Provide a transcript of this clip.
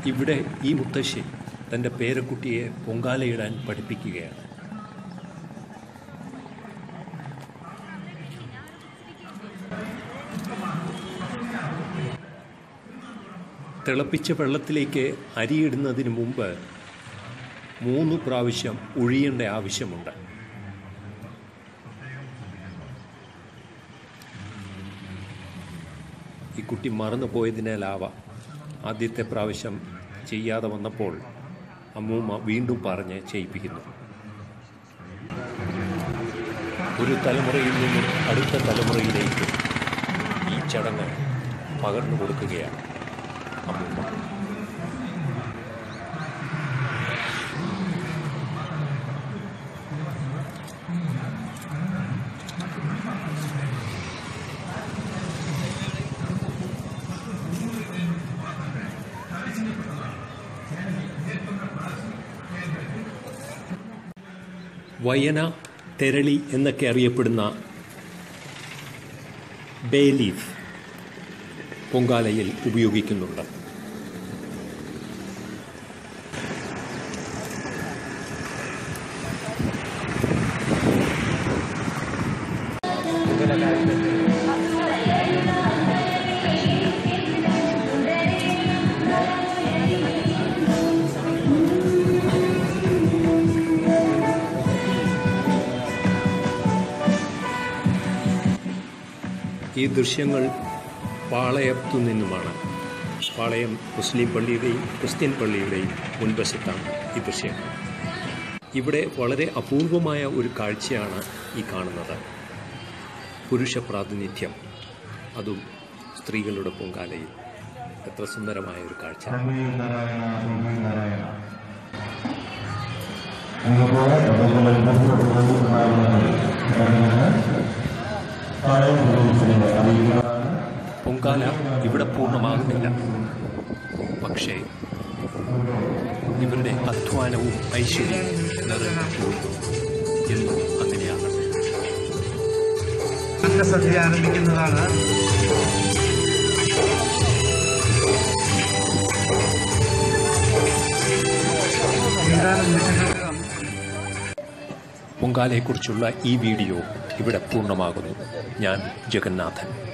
ഇവിടെ ഈ മുത്തശ്ശി തൻ്റെ പേരക്കുട്ടിയെ പൊങ്കാലയിടാൻ പഠിപ്പിക്കുകയാണ് തിളപ്പിച്ച വെള്ളത്തിലേക്ക് അരിയിടുന്നതിന് മുമ്പ് മൂന്ന് പ്രാവശ്യം ഒഴിയേണ്ട ആവശ്യമുണ്ട് ഈ കുട്ടി മറന്നു പോയതിനാലാവാം ആദ്യത്തെ പ്രാവശ്യം ചെയ്യാതെ വന്നപ്പോൾ അമ്മൂമ്മ വീണ്ടും പറഞ്ഞ് ചെയ്യിപ്പിക്കുന്നു ഒരു തലമുറയിൽ നിന്നും അടുത്ത തലമുറയിലേക്ക് ഈ ചടങ്ങ് പകർന്നു കൊടുക്കുകയാണ് അമ്മൂമ്മ വയന തെരളി എന്നൊക്കെ അറിയപ്പെടുന്ന ബേ ലീഫ് പൊങ്കാലയിൽ ഉപയോഗിക്കുന്നുണ്ട് ഈ ദൃശ്യങ്ങൾ പാളയത്തു നിന്നുമാണ് പാളയം മുസ്ലിം പള്ളിയുടെയും ക്രിസ്ത്യൻ പള്ളിയുടെയും മുൻവശത്താണ് ഈ ദൃശ്യങ്ങൾ ഇവിടെ വളരെ അപൂർവമായ ഒരു കാഴ്ചയാണ് ഈ കാണുന്നത് പുരുഷ പ്രാതിനിധ്യം അതും സ്ത്രീകളുടെ പൊങ്കാലയിൽ എത്ര സുന്ദരമായ ഒരു കാഴ്ച നാരായണ നാരായണ അതുപോലെ അറിയുന്നതാണ് പൊങ്കാല ഇവിടെ പൂർണ്ണമാകുന്നില്ല പക്ഷേ ഇവരുടെ അധ്വാനവും ഐശ്വര്യവും നിറഞ്ഞു എന്നും അങ്ങനെയാണ് അന്നസദ്യ ആരംഭിക്കുന്നതാണ് ഏതാനും നിമിഷങ്ങൾക്കകം പൊങ്കാലയെക്കുറിച്ചുള്ള ഈ വീഡിയോ ഇവിടെ പൂർണ്ണമാകുന്നു ഞാൻ ജഗന്നാഥൻ